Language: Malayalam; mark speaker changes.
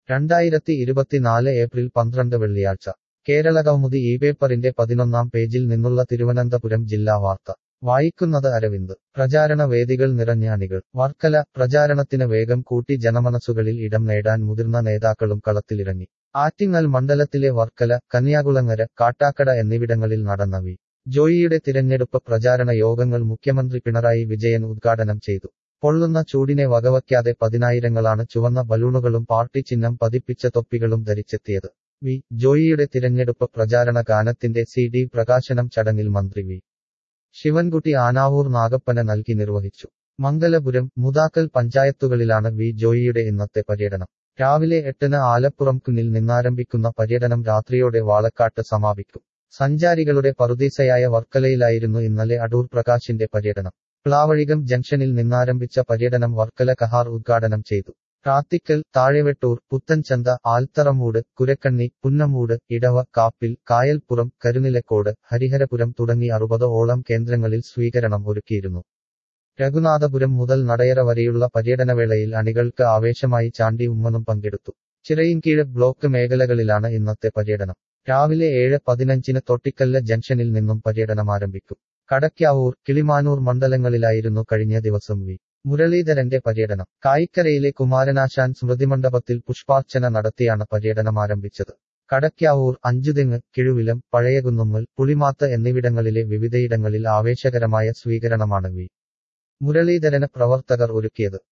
Speaker 1: രണ്ടായിരത്തി ഇരുപത്തിനാല് ഏപ്രിൽ പന്ത്രണ്ട് വെള്ളിയാഴ്ച കേരളകൗമുദി ഈ പേപ്പറിന്റെ പതിനൊന്നാം പേജിൽ നിന്നുള്ള തിരുവനന്തപുരം ജില്ലാ വാർത്ത വായിക്കുന്നത് അരവിന്ദ് പ്രചാരണ വേദികൾ നിറഞ്ഞ അണികൾ വർക്കല പ്രചാരണത്തിന് വേഗം കൂട്ടി ജനമനസ്സുകളിൽ ഇടം നേടാൻ മുതിർന്ന നേതാക്കളും കളത്തിലിറങ്ങി ആറ്റിങ്ങൽ മണ്ഡലത്തിലെ വർക്കല കന്യാകുളങ്ങര കാട്ടാക്കട എന്നിവിടങ്ങളിൽ നടന്ന വി ജോയിയുടെ തിരഞ്ഞെടുപ്പ് പ്രചാരണ യോഗങ്ങൾ മുഖ്യമന്ത്രി പിണറായി വിജയൻ ഉദ്ഘാടനം ചെയ്തു പൊള്ളുന്ന ചൂടിനെ വകവയ്ക്കാതെ പതിനായിരങ്ങളാണ് ചുവന്ന ബലൂണുകളും പാർട്ടി ചിഹ്നം പതിപ്പിച്ച തൊപ്പികളും ധരിച്ചെത്തിയത് വി ജോയിയുടെ തിരഞ്ഞെടുപ്പ് പ്രചാരണ ഗാനത്തിന്റെ സി ഡി പ്രകാശനം ചടങ്ങിൽ മന്ത്രി വി ശിവൻകുട്ടി ആനാവൂർ നാഗപ്പന നൽകി നിർവഹിച്ചു മംഗലപുരം മുതാക്കൽ പഞ്ചായത്തുകളിലാണ് വി ജോയിയുടെ ഇന്നത്തെ പര്യടനം രാവിലെ എട്ടിന് ആലപ്പുറം കുന്നിൽ നിന്നാരംഭിക്കുന്ന പര്യടനം രാത്രിയോടെ വാളക്കാട്ട് സമാപിക്കും സഞ്ചാരികളുടെ പറുദീസയായ വർക്കലയിലായിരുന്നു ഇന്നലെ അടൂർ പ്രകാശിന്റെ പര്യടനം പ്ലാവഴികം ജംഗ്ഷനിൽ നിന്നാരംഭിച്ച പര്യടനം വർക്കല കഹാർ ഉദ്ഘാടനം ചെയ്തു റാത്തിക്കൽ താഴെവെട്ടൂർ പുത്തൻചന്ത ആൽത്തറമൂട് കുരക്കണ്ണി പുന്നമൂട് ഇടവ കാപ്പിൽ കായൽപ്പുറം കരുനിലക്കോട് ഹരിഹരപുരം തുടങ്ങി അറുപത് ഓളം കേന്ദ്രങ്ങളിൽ സ്വീകരണം ഒരുക്കിയിരുന്നു രഘുനാഥപുരം മുതൽ നടയറ വരെയുള്ള പര്യടനവേളയിൽ അണികൾക്ക് ആവേശമായി ചാണ്ടി ഉമ്മനും പങ്കെടുത്തു ചിറയിൻകീഴ് ബ്ലോക്ക് മേഖലകളിലാണ് ഇന്നത്തെ പര്യടനം രാവിലെ ഏഴ് പതിനഞ്ചിന് തൊട്ടിക്കല്ല് ജംഗ്ഷനിൽ നിന്നും പര്യടനം ആരംഭിക്കും കടയ്ക്കാവൂർ കിളിമാനൂർ മണ്ഡലങ്ങളിലായിരുന്നു കഴിഞ്ഞ ദിവസം വി മുരളീധരന്റെ പര്യടനം കായിക്കരയിലെ കുമാരനാശാൻ സ്മൃതിമണ്ഡപത്തിൽ പുഷ്പാർച്ചന നടത്തിയാണ് പര്യടനം ആരംഭിച്ചത് കടയ്ക്കാവൂർ അഞ്ചുതെങ്ങ് കിഴുവിലം പഴയകുന്നുമ്മൽ പുളിമാത്ത് എന്നിവിടങ്ങളിലെ വിവിധയിടങ്ങളിൽ ആവേശകരമായ സ്വീകരണമാണ് വി മുരളീധരന് പ്രവർത്തകർ ഒരുക്കിയത്